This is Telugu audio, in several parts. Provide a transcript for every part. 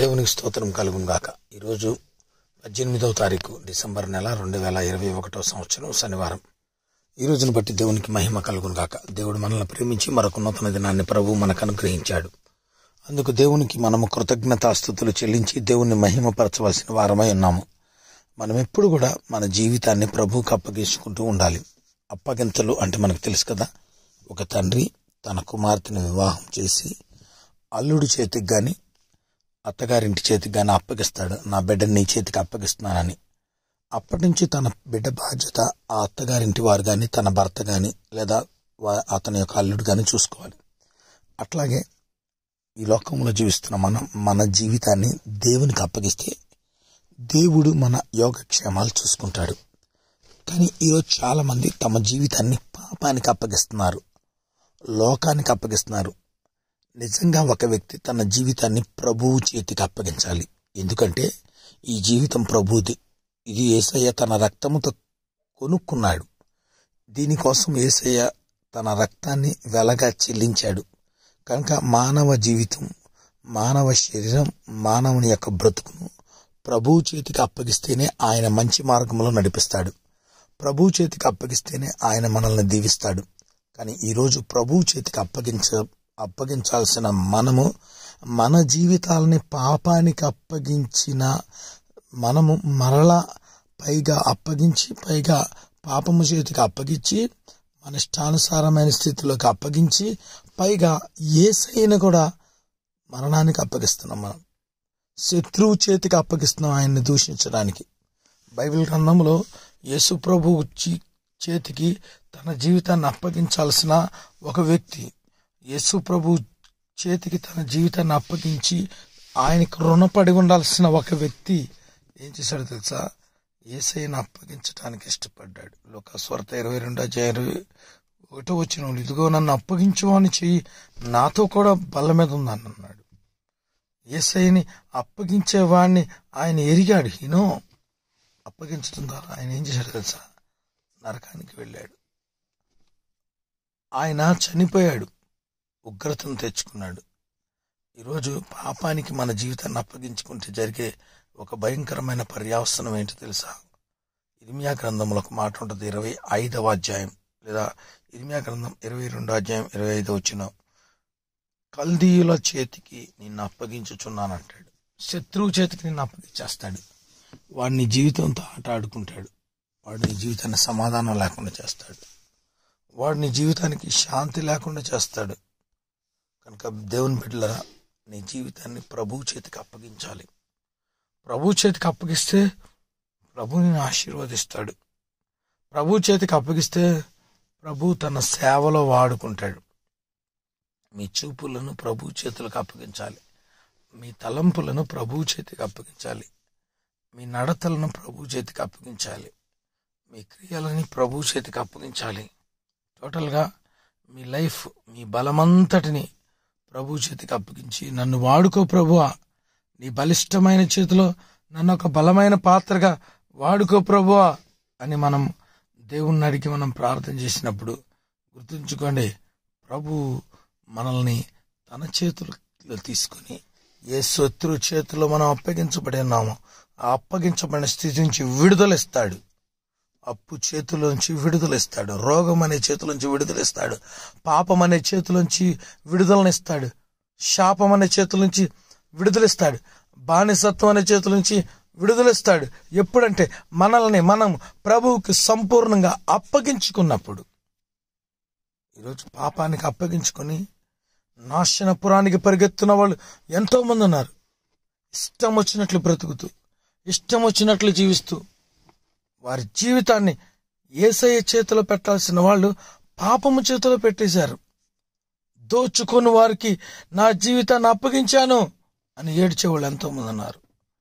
దేవునికి స్తోత్రం కలుగును గాక ఈరోజు పద్దెనిమిదవ తారీఖు డిసెంబర్ నెల రెండు వేల ఇరవై ఒకటో సంవత్సరం శనివారం ఈ రోజును బట్టి దేవునికి మహిమ కలుగును గాక దేవుడు మనల్ని ప్రేమించి మరొక నూతన దినాన్ని ప్రభు మనకు అనుగ్రహించాడు అందుకు దేవునికి మనము కృతజ్ఞతాస్థుతులు చెల్లించి దేవుణ్ణి మహిమపరచవలసిన వారమై ఉన్నాము మనం ఎప్పుడు కూడా మన జీవితాన్ని ప్రభువుకు అప్పగించుకుంటూ ఉండాలి అప్పగింతలు అంటే మనకు తెలుసు కదా ఒక తండ్రి తన కుమార్తెను వివాహం చేసి అల్లుడి చేతికి గాని అత్తగారింటి చేతికి గాని అప్పగిస్తాడు నా బిడ్డని నీ చేతికి అప్పగిస్తున్నానని అప్పటి నుంచి తన బిడ్డ బాధ్యత ఆ అత్తగారింటి వారు కానీ తన భర్త కానీ లేదా వా- అతని యొక్క అల్లుడు కానీ చూసుకోవాలి అట్లాగే ఈ లోకంలో జీవిస్తున్న మనం మన జీవితాన్ని దేవునికి అప్పగిస్తే దేవుడు మన యోగక్షేమాలు చూసుకుంటాడు కానీ ఈరోజు చాలా మంది తమ జీవితాన్ని పాపానికి అప్పగిస్తున్నారు లోకానికి అప్పగిస్తున్నారు నిజంగా ఒక వ్యక్తి తన జీవితాన్ని ప్రభువు చేతికి అప్పగించాలి ఎందుకంటే ఈ జీవితం ప్రభువుది ఇది ఏసయ్య తన రక్తముతో కొనుక్కున్నాడు దీనికోసం ఏసయ్య తన రక్తాన్ని వెలగా చెల్లించాడు కనుక మానవ జీవితం మానవ శరీరం మానవుని యొక్క బ్రతుకును ప్రభువు చేతికి అప్పగిస్తేనే ఆయన మంచి మార్గంలో నడిపిస్తాడు ప్రభువు చేతికి అప్పగిస్తేనే ఆయన మనల్ని దీవిస్తాడు కానీ ఈరోజు ప్రభువు చేతికి అప్పగించ అప్పగించాల్సిన మనము మన జీవితాలని పాపానికి అప్పగించిన మనము మరలా పైగా అప్పగించి పైగా పాపము చేతికి అప్పగించి మన ఇష్టానుసారమైన స్థితిలోకి అప్పగించి పైగా ఏసైన కూడా మరణానికి అప్పగిస్తున్నాం మనం శత్రువు చేతికి అప్పగిస్తున్నాం ఆయన్ని దూషించడానికి బైబిల్ గ్రంథంలో యేసు ప్రభు చీ- చేతికి తన జీవితాన్ని అప్పగించాల్సిన ఒక వ్యక్తి యేసు ప్రభు చేతికి తన జీవితాన్ని అప్పగించి ఆయనకు రుణపడి ఉండాల్సిన ఒక వ్యక్తి ఏం చేశాడో తెలుసా ఏసైని అప్పగించడానికి ఇష్టపడ్డాడు లోకస్వరత ఇరవై రెండు అధ్యాయ ఇరవై ఒకటో వచ్చిన వాళ్ళు, ఇదిగో నన్ను అప్పగించు అని చెయ్యి నాతో కూడా బల్ల మీద ఉందని అన్నాడు ఏసైని అప్పగించేవాడిని ఆయన ఎరిగాడు హినో అప్పగించడం ద్వారా ఆయన ఏం చేశాడు తెలుసా నరకానికి వెళ్ళాడు ఆయన చనిపోయాడు ఉగ్రతను తెచ్చుకున్నాడు ఈరోజు పాపానికి మన జీవితాన్ని అప్పగించుకుంటే జరిగే ఒక భయంకరమైన పర్యావసనం ఏంటో తెలుసా ఇర్మియా గ్రంథంలో ఒక మాట ఉంటుంది ఇరవై ఐదవ అధ్యాయం లేదా ఇర్మియా గ్రంథం ఇరవై రెండో అధ్యాయం ఇరవై ఐదో వచ్చిన కల్దీయుల చేతికి నిన్ను అప్పగించుచున్నానంటాడు శత్రువు చేతికి నిన్ను అప్పగించేస్తాడు వాడిని జీవితంతో ఆట ఆడుకుంటాడు వాడి నీ జీవితాన్ని సమాధానం లేకుండా చేస్తాడు వాడు నీ జీవితానికి శాంతి లేకుండా చేస్తాడు కనుక దేవుని బిడ్డలరా నీ జీవితాన్ని ప్రభు చేతికి అప్పగించాలి ప్రభు చేతికి అప్పగిస్తే ప్రభు నిన్ను ఆశీర్వదిస్తాడు ప్రభు చేతికి అప్పగిస్తే ప్రభు తన సేవలో వాడుకుంటాడు మీ చూపులను ప్రభు చేతులకు అప్పగించాలి మీ తలంపులను ప్రభు చేతికి అప్పగించాలి మీ నడతలను ప్రభు చేతికి అప్పగించాలి మీ క్రియలని ప్రభు చేతికి అప్పగించాలి టోటల్గా మీ లైఫ్ మీ బలమంతటిని ప్రభు చేతికి అప్పగించి నన్ను వాడుకో ప్రభువా నీ బలిష్టమైన చేతిలో నన్ను ఒక బలమైన పాత్రగా వాడుకో ప్రభువా అని మనం దేవుణ్ణి అడిగి మనం ప్రార్థన చేసినప్పుడు గుర్తుంచుకోండి ప్రభు మనల్ని తన చేతుల్లో తీసుకొని ఏ శత్రు చేతిలో మనం అప్పగించబడి ఉన్నామో ఆ అప్పగించబడిన స్థితి నుంచి విడుదలిస్తాడు అప్పు చేతిలోంచి విడుదలిస్తాడు రోగం అనే చేతిలోంచి విడుదలిస్తాడు పాపం అనే చేతిలోంచి విడుదలనిస్తాడు శాపం అనే చేతిలోంచి విడుదలిస్తాడు బానిసత్వం అనే చేతిలోంచి విడుదలిస్తాడు ఎప్పుడంటే మనల్ని మనం ప్రభువుకి సంపూర్ణంగా అప్పగించుకున్నప్పుడు ఈరోజు పాపానికి అప్పగించుకొని నాశనపురానికి పరిగెత్తున్న వాళ్ళు ఎంతో మంది ఉన్నారు ఇష్టం వచ్చినట్లు బ్రతుకుతూ ఇష్టం వచ్చినట్లు జీవిస్తూ వారి జీవితాన్ని ఏసయ్య చేతిలో పెట్టాల్సిన వాళ్ళు పాపము చేతిలో పెట్టేశారు దోచుకొని వారికి నా జీవితాన్ని అప్పగించాను అని ఏడ్చేవాళ్ళు ఎంతో మంది ఉన్నారు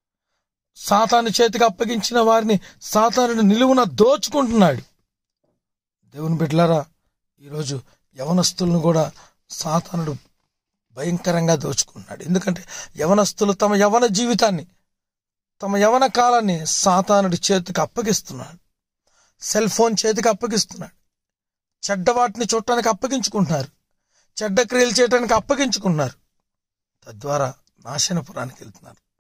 సాతాను చేతికి అప్పగించిన వారిని సాతానుడు నిలువున దోచుకుంటున్నాడు దేవుని బిడ్డలారా ఈరోజు యవనస్తులను కూడా సాతానుడు భయంకరంగా దోచుకుంటున్నాడు ఎందుకంటే యవనస్తులు తమ యవన జీవితాన్ని తమ యవన కాలాన్ని సాతానుడి చేతికి అప్పగిస్తున్నాడు సెల్ ఫోన్ చేతికి అప్పగిస్తున్నాడు చెడ్డ వాటిని చూడటానికి అప్పగించుకుంటున్నారు చెడ్డ క్రియలు చేయడానికి అప్పగించుకుంటున్నారు తద్వారా నాశనపురానికి వెళ్తున్నారు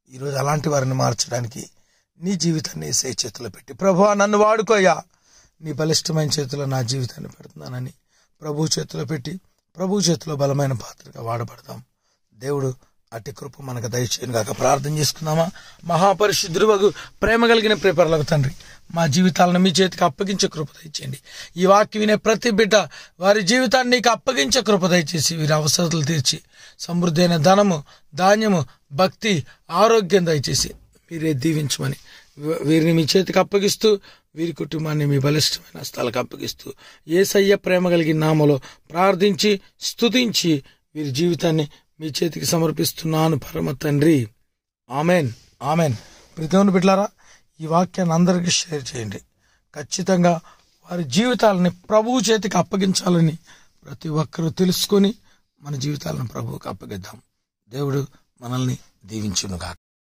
ఈరోజు అలాంటి వారిని మార్చడానికి నీ జీవితాన్ని ఏసే చేతిలో పెట్టి ప్రభు నన్ను వాడుకోయా నీ బలిష్టమైన చేతిలో నా జీవితాన్ని పెడుతున్నానని ప్రభు చేతిలో పెట్టి ప్రభు చేతిలో బలమైన పాత్రగా వాడబడదాం దేవుడు అట్టి కృప మనకు దయచేయను కాక ప్రార్థన చేసుకుందామా మహాపరిశుద్ధుడు వగు ప్రేమ కలిగిన ప్రేపరలకు తండ్రి మా జీవితాలను మీ చేతికి అప్పగించే కృప దయచేయండి ఈ వాక్య వినే ప్రతి బిడ్డ వారి జీవితాన్ని నీకు అప్పగించే కృప దయచేసి వీరి అవసరాలు తీర్చి సమృద్ధి అయిన ధనము ధాన్యము భక్తి ఆరోగ్యం దయచేసి మీరే దీవించమని వీ- వీరిని మీ చేతికి అప్పగిస్తూ వీరి కుటుంబాన్ని మీ బలిష్టమైన స్థలకు అప్పగిస్తూ ఏసయ్య ప్రేమ కలిగిన నామలో ప్రార్థించి స్తుతించి వీరి జీవితాన్ని మీ చేతికి సమర్పిస్తున్నాను పరమ తండ్రి ఆమెన్ ఆమెన్ ప్రతిమను బిడ్లారా ఈ వాక్యాన్ని అందరికీ షేర్ చేయండి ఖచ్చితంగా వారి జీవితాలని ప్రభువు చేతికి అప్పగించాలని ప్రతి ఒక్కరూ తెలుసుకొని మన జీవితాలను ప్రభువుకి అప్పగిద్దాం దేవుడు మనల్ని దీవించునుగా